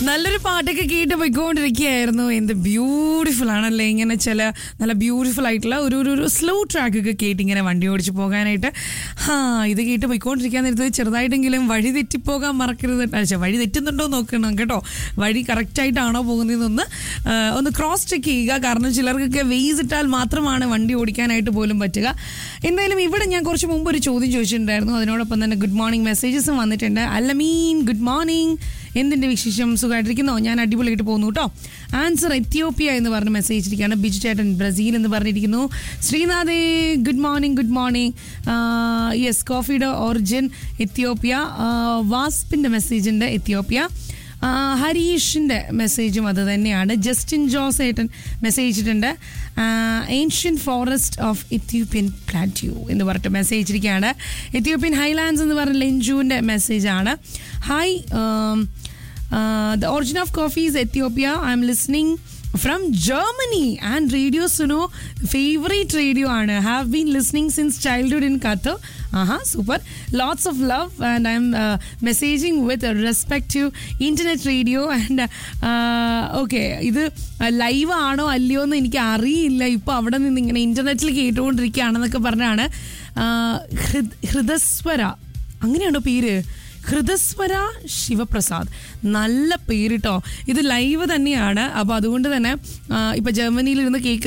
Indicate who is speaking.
Speaker 1: നല്ലൊരു പാട്ടൊക്കെ കേട്ട് പോയിക്കൊണ്ടിരിക്കുകയായിരുന്നു എന്ത് ബ്യൂട്ടിഫുൾ ആണല്ലേ ഇങ്ങനെ ചില നല്ല ബ്യൂട്ടിഫുൾ ആയിട്ടുള്ള ഒരു ഒരു ഒരു സ്ലോ ട്രാക്ക് ഒക്കെ കേട്ട് ഇങ്ങനെ വണ്ടി ഓടിച്ച് പോകാനായിട്ട് ഹാ ഇത് കേട്ട് പോയിക്കൊണ്ടിരിക്കാൻ നേരത്ത് ചെറുതായിട്ടെങ്കിലും വഴി തെറ്റിപ്പോകാൻ മറക്കരുത് അല്ല വഴി തെറ്റുന്നുണ്ടോ എന്ന് നോക്കണം കേട്ടോ വഴി കറക്റ്റായിട്ടാണോ പോകുന്നതെന്നൊന്ന് ആ, ഒന്ന് ക്രോസ് ചെക്ക് ചെയ്യുക കാരണം ചിലർക്കൊക്കെ വെയ്സ് ഇട്ടാൽ മാത്രമാണ് വണ്ടി ഓടിക്കാനായിട്ട് പോലും പറ്റുക എന്തായാലും ഇവിടെ ഞാൻ കുറച്ച് മുമ്പ് ഒരു ചോദ്യം ചോദിച്ചിട്ടുണ്ടായിരുന്നു അതിനോടൊപ്പം തന്നെ ഗുഡ് മോർണിംഗ് മെസ്സേജസും വന്നിട്ടുണ്ട് അല്ലമീൻ ഗുഡ് മോർണിംഗ് എന്തിൻ്റെ വിശേഷം സുഖമായിട്ടിരിക്കുന്നോ ഞാൻ അടിപൊളിയായിട്ട് പോകുന്നു കേട്ടോ ആൻസർ എത്യോപ്യ എന്ന് പറഞ്ഞ് മെസ്സേജ് ഇരിക്കുകയാണ് ബിജു ചേട്ടൻ ബ്രസീൽ എന്ന് പറഞ്ഞിരിക്കുന്നു ശ്രീനാഥേ good morning good morning yes കോഫിയുടെ ഒറിജിൻ എത്യോപ്യ വാസ്പിൻ്റെ മെസ്സേജ് ഉണ്ട് എത്യോപ്യ ആ, ഹരീഷിൻ്റെ മെസ്സേജും അത് തന്നെയാണ് ജസ്റ്റിൻ ജോസ് ഏട്ടൻ മെസ്സേജ് ഇട്ടിട്ടുണ്ട് ancient forest of Ethiopian plateau എന്ന് പറഞ്ഞിട്ട് മെസ്സേജ് ഇരിക്കുകയാണ് എത്യോപ്യൻ ഹൈലാൻഡ്സ് എന്ന് പറഞ്ഞ ലെഞ്ചുവിൻ്റെ മെസ്സേജാണ് hi the origin of coffee is Ethiopia I am listening from Germany and radio Suno favourite radio ആണ് have been listening since childhood in Qatar ആഹാ super lots of love and I am messaging with respective internet radio and okay ഇത് ലൈവ് ആണോ അല്ലയോ എന്ന് എനിക്ക് അറിയില്ല ഇപ്പോൾ അവിടെ നിന്ന് ഇങ്ങനെ ഇൻ്റർനെറ്റിൽ കേട്ടുകൊണ്ടിരിക്കുകയാണെന്നൊക്കെ പറഞ്ഞാണ് ആ, ഹൃദ് ഹൃദസ്വര അങ്ങനെയാണോ പേര് ഹൃദസ്വര ശിവപ്രസാദ് നല്ല പേര് കേട്ടോ ഇത് ലൈവ് തന്നെയാണ് അപ്പോൾ അതുകൊണ്ട് തന്നെ ആ, ഇപ്പൊ ജർമ്മനിയിൽ ഇരുന്ന് കേക്ക്